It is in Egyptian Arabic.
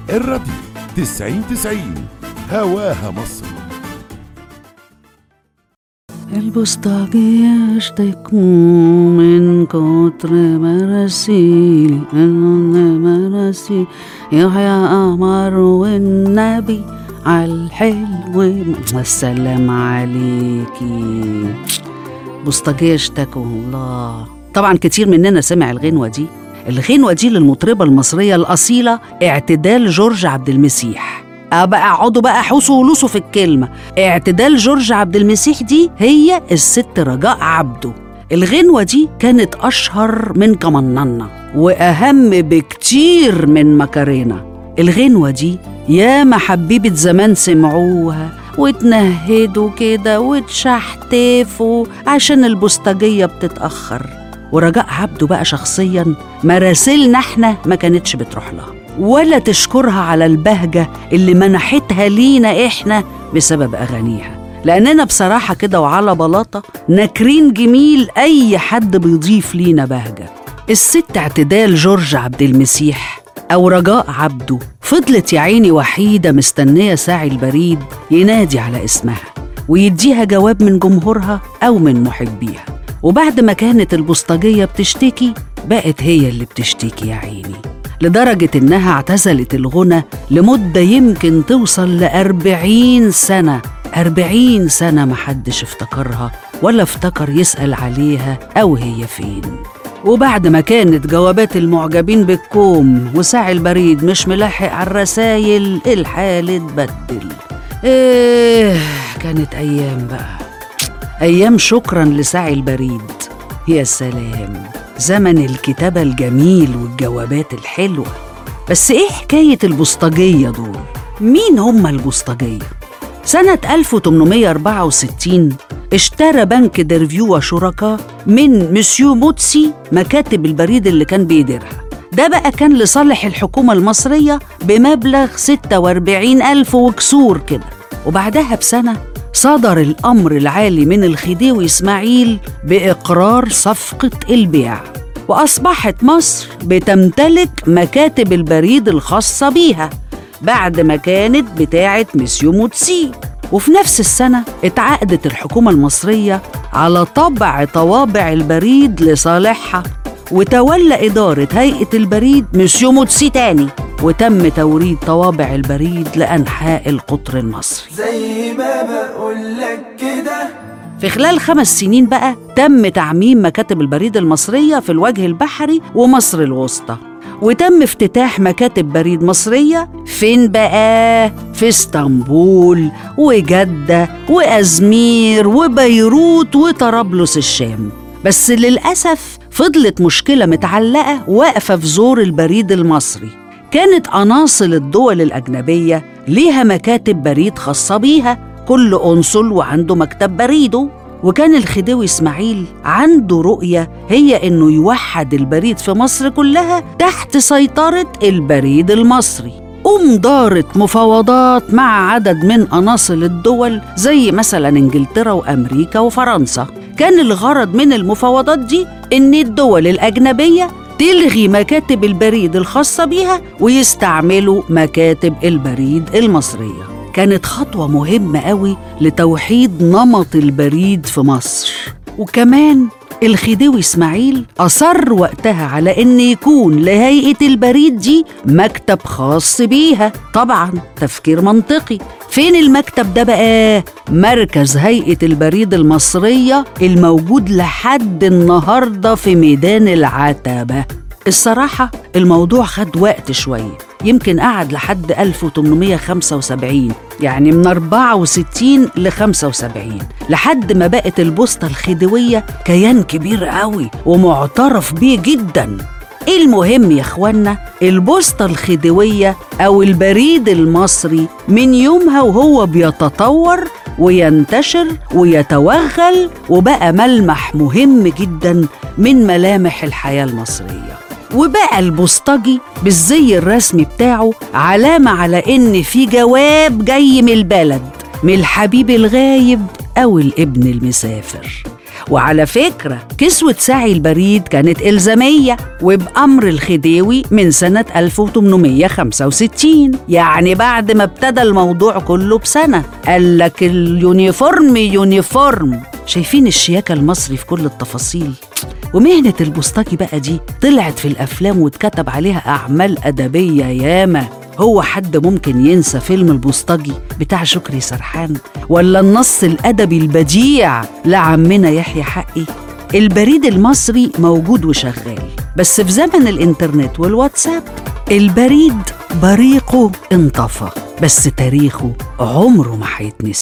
الراديو تسعين تسعين هواها مصر البوسطجي يشتكوا من كتر مراسيل مراسيل يحيى قمر والنبي عالحلو السلام عليكي بوسطجية اشتكوا الله طبعا كتير مننا سمع الغنوة دي الغنوة دي للمطربة المصرية الأصيلة اعتدال جورج عبد المسيح آه بقى اقعدوا بقى حوسوا ولوسوا في الكلمة اعتدال جورج عبد المسيح دي هي الست رجاء عبده الغنوة دي كانت أشهر من كمننا وأهم بكتير من مكارينا الغنوة دي ياما حبيبة زمان سمعوها واتنهدوا كده واتشحتفوا عشان البوسطجية بتتأخر ورجاء عبده بقى شخصيا مراسلنا احنا ما كانتش بتروح لها ولا تشكرها على البهجة اللي منحتها لينا احنا بسبب أغانيها لأننا بصراحة كده وعلى بلاطة ناكرين جميل أي حد بيضيف لينا بهجة الست اعتدال جورج عبد المسيح أو رجاء عبده فضلت يا عيني وحيدة مستنية ساعي البريد ينادي على اسمها ويديها جواب من جمهورها أو من محبيها وبعد ما كانت البوسطجية بتشتكي بقت هي اللي بتشتكي يا عيني لدرجة إنها اعتزلت الغنى لمدة يمكن توصل لأربعين سنة أربعين سنة محدش افتكرها ولا افتكر يسأل عليها أو هي فين وبعد ما كانت جوابات المعجبين بالكوم وساعي البريد مش ملاحق على الرسايل الحال اتبدل ايه كانت أيام بقى أيام شكرا لساعي البريد يا سلام زمن الكتابة الجميل والجوابات الحلوة بس إيه حكاية البوسطجية دول؟ مين هم البوسطجية؟ سنة 1864 اشترى بنك ديرفيو وشركاء من مسيو موتسي مكاتب البريد اللي كان بيديرها ده بقى كان لصالح الحكومة المصرية بمبلغ 46 ألف وكسور كده وبعدها بسنة صدر الأمر العالي من الخديوي إسماعيل بإقرار صفقة البيع وأصبحت مصر بتمتلك مكاتب البريد الخاصة بيها بعد ما كانت بتاعة مسيو موتسي وفي نفس السنة اتعقدت الحكومة المصرية على طبع طوابع البريد لصالحها وتولى إدارة هيئة البريد مسيو موتسي تاني وتم توريد طوابع البريد لأنحاء القطر المصري زي ما بقولك كده في خلال خمس سنين بقى تم تعميم مكاتب البريد المصرية في الوجه البحري ومصر الوسطى وتم افتتاح مكاتب بريد مصرية فين بقى؟ في اسطنبول وجدة وأزمير وبيروت وطرابلس الشام بس للأسف فضلت مشكلة متعلقة واقفة في زور البريد المصري كانت أناصل الدول الأجنبية ليها مكاتب بريد خاصة بيها كل قنصل وعنده مكتب بريده وكان الخديوي إسماعيل عنده رؤية هي إنه يوحد البريد في مصر كلها تحت سيطرة البريد المصري قوم دارت مفاوضات مع عدد من أناصل الدول زي مثلا إنجلترا وأمريكا وفرنسا كان الغرض من المفاوضات دي إن الدول الأجنبية تلغي مكاتب البريد الخاصة بيها ويستعملوا مكاتب البريد المصرية كانت خطوة مهمة قوي لتوحيد نمط البريد في مصر وكمان الخديوي اسماعيل أصر وقتها على إن يكون لهيئة البريد دي مكتب خاص بيها طبعا تفكير منطقي فين المكتب ده بقى؟ مركز هيئة البريد المصرية الموجود لحد النهاردة في ميدان العتبة الصراحة الموضوع خد وقت شوية يمكن قعد لحد 1875 يعني من 64 ل 75 لحد ما بقت البوسطة الخديوية كيان كبير قوي ومعترف بيه جدا المهم يا اخوانا البوسطة الخديوية أو البريد المصري من يومها وهو بيتطور وينتشر ويتوغل وبقى ملمح مهم جدا من ملامح الحياة المصرية وبقى البوسطجي بالزي الرسمي بتاعه علامة على إن في جواب جاي من البلد من الحبيب الغايب أو الابن المسافر وعلى فكرة كسوة ساعي البريد كانت إلزامية وبأمر الخديوي من سنة 1865 يعني بعد ما ابتدى الموضوع كله بسنة قال لك اليونيفورم يونيفورم شايفين الشياكة المصري في كل التفاصيل ومهنة البوسطجي بقى دي طلعت في الأفلام واتكتب عليها أعمال أدبية ياما هو حد ممكن ينسى فيلم البوسطجي بتاع شكري سرحان ولا النص الأدبي البديع لعمنا يحيى حقي البريد المصري موجود وشغال بس في زمن الإنترنت والواتساب البريد بريقه انطفى بس تاريخه عمره ما هيتنسي